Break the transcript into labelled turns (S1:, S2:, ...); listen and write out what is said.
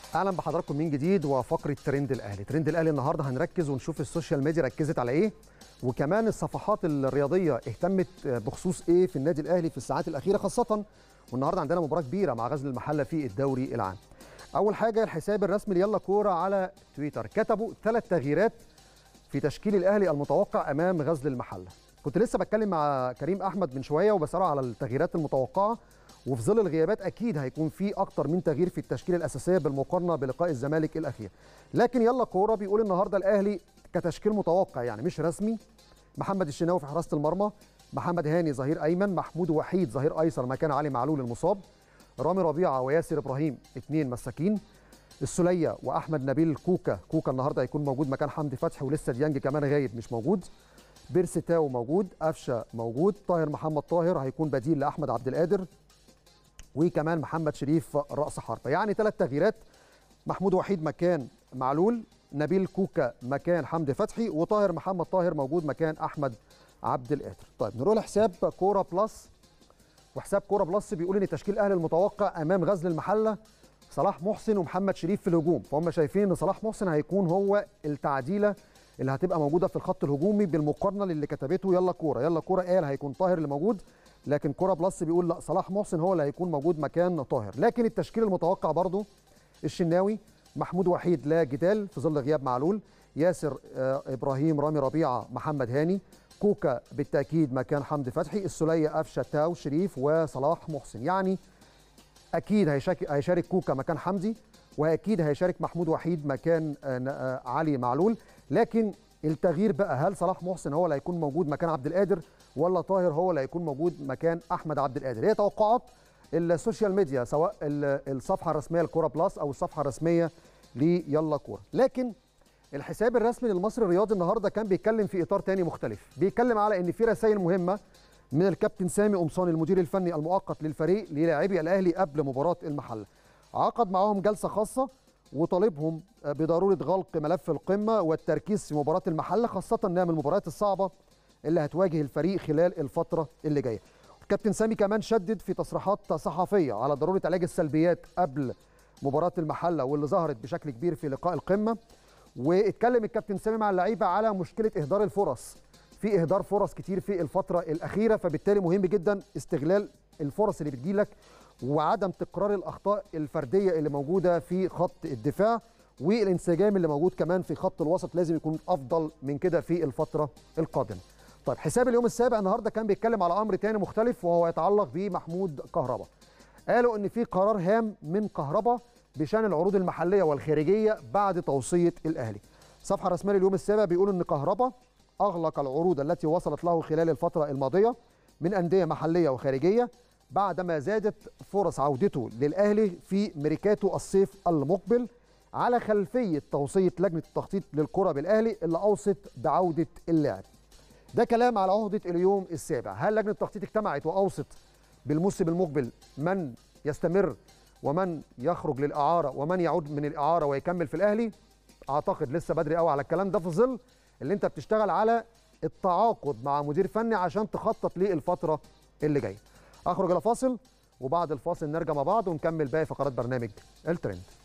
S1: اهلا بحضراتكم من جديد وفقره ترند الاهلي ترند الاهلي النهارده هنركز ونشوف السوشيال ميديا ركزت على ايه وكمان الصفحات الرياضيه اهتمت بخصوص ايه في النادي الاهلي في الساعات الاخيره خاصه والنهارده عندنا مباراه كبيره مع غزل المحله في الدوري العام اول حاجه الحساب الرسمي ليلا كوره على تويتر كتبوا ثلاث تغييرات في تشكيل الاهلي المتوقع امام غزل المحله كنت لسه بتكلم مع كريم احمد من شويه وبسرع على التغييرات المتوقعه وفي ظل الغيابات اكيد هيكون في اكتر من تغيير في التشكيله الاساسيه بالمقارنه بلقاء الزمالك الاخير لكن يلا كوره بيقول النهارده الاهلي كتشكيل متوقع يعني مش رسمي محمد الشناوي في حراسه المرمى محمد هاني ظهير ايمن محمود وحيد ظهير ايسر مكان علي معلول المصاب رامي ربيعه وياسر ابراهيم اثنين مساكين السليه واحمد نبيل كوكا كوكا النهارده هيكون موجود مكان حمدي فتحي ولسه ديانج كمان غايب مش موجود بيرسي تاو موجود قفشه موجود طاهر محمد طاهر هيكون بديل لاحمد عبد القادر وكمان محمد شريف راس حربه يعني ثلاث تغييرات محمود وحيد مكان معلول نبيل كوكا مكان حمدي فتحي وطاهر محمد طاهر موجود مكان احمد عبد القادر طيب نروح لحساب كوره بلس وحساب كوره بلس بيقول ان تشكيل الاهلي المتوقع امام غزل المحله صلاح محسن ومحمد شريف في الهجوم فهم شايفين ان صلاح محسن هيكون هو التعديله اللي هتبقى موجوده في الخط الهجومي بالمقارنه للي كتبته يلا كوره يلا كوره قال هيكون طاهر اللي موجود لكن كوره بلس بيقول لا صلاح محسن هو اللي هيكون موجود مكان طاهر لكن التشكيل المتوقع برضه الشناوي محمود وحيد لا جدال في ظل غياب معلول ياسر آه ابراهيم رامي ربيعه محمد هاني كوكا بالتاكيد مكان حمدي فتحي السليه قفشه تاو شريف وصلاح محسن يعني اكيد هيشارك هيشارك كوكا مكان حمدي واكيد هيشارك محمود وحيد مكان آه علي معلول لكن التغيير بقى هل صلاح محسن هو اللي هيكون موجود مكان عبد القادر ولا طاهر هو اللي هيكون موجود مكان احمد عبد القادر هي توقعات السوشيال ميديا سواء الصفحه الرسميه لكوره بلس او الصفحه الرسميه ليلا كوره لكن الحساب الرسمي للمصري الرياضي النهارده كان بيتكلم في اطار تاني مختلف بيتكلم على ان في رسائل مهمه من الكابتن سامي قمصان المدير الفني المؤقت للفريق للاعبي الاهلي قبل مباراه المحله عقد معاهم جلسه خاصه وطالبهم بضروره غلق ملف القمه والتركيز في مباراه المحله خاصه انها من المباريات الصعبه اللي هتواجه الفريق خلال الفتره اللي جايه. الكابتن سامي كمان شدد في تصريحات صحفيه على ضروره علاج السلبيات قبل مباراه المحله واللي ظهرت بشكل كبير في لقاء القمه واتكلم الكابتن سامي مع اللعيبه على مشكله اهدار الفرص. في اهدار فرص كتير في الفتره الاخيره فبالتالي مهم جدا استغلال الفرص اللي بتجيلك وعدم تكرار الاخطاء الفرديه اللي موجوده في خط الدفاع والانسجام اللي موجود كمان في خط الوسط لازم يكون افضل من كده في الفتره القادمه. طيب حساب اليوم السابع النهارده كان بيتكلم على امر تاني مختلف وهو يتعلق بمحمود كهربا. قالوا ان في قرار هام من كهربا بشان العروض المحليه والخارجيه بعد توصيه الاهلي. صفحه الرسميه لليوم السابع بيقول ان كهربا اغلق العروض التي وصلت له خلال الفتره الماضيه من انديه محليه وخارجيه بعدما زادت فرص عودته للاهلي في ميركاتو الصيف المقبل على خلفيه توصيه لجنه التخطيط للكره بالاهلي اللي اوصت بعوده اللاعب. ده كلام على عهده اليوم السابع، هل لجنه التخطيط اجتمعت واوصت بالموسم المقبل من يستمر ومن يخرج للاعاره ومن يعود من الاعاره ويكمل في الاهلي؟ اعتقد لسه بدري قوي على الكلام ده في ظل اللي انت بتشتغل على التعاقد مع مدير فني عشان تخطط للفتره اللي جايه. اخرج الى فاصل وبعد الفاصل نرجع مع بعض ونكمل باقي فقرات برنامج الترند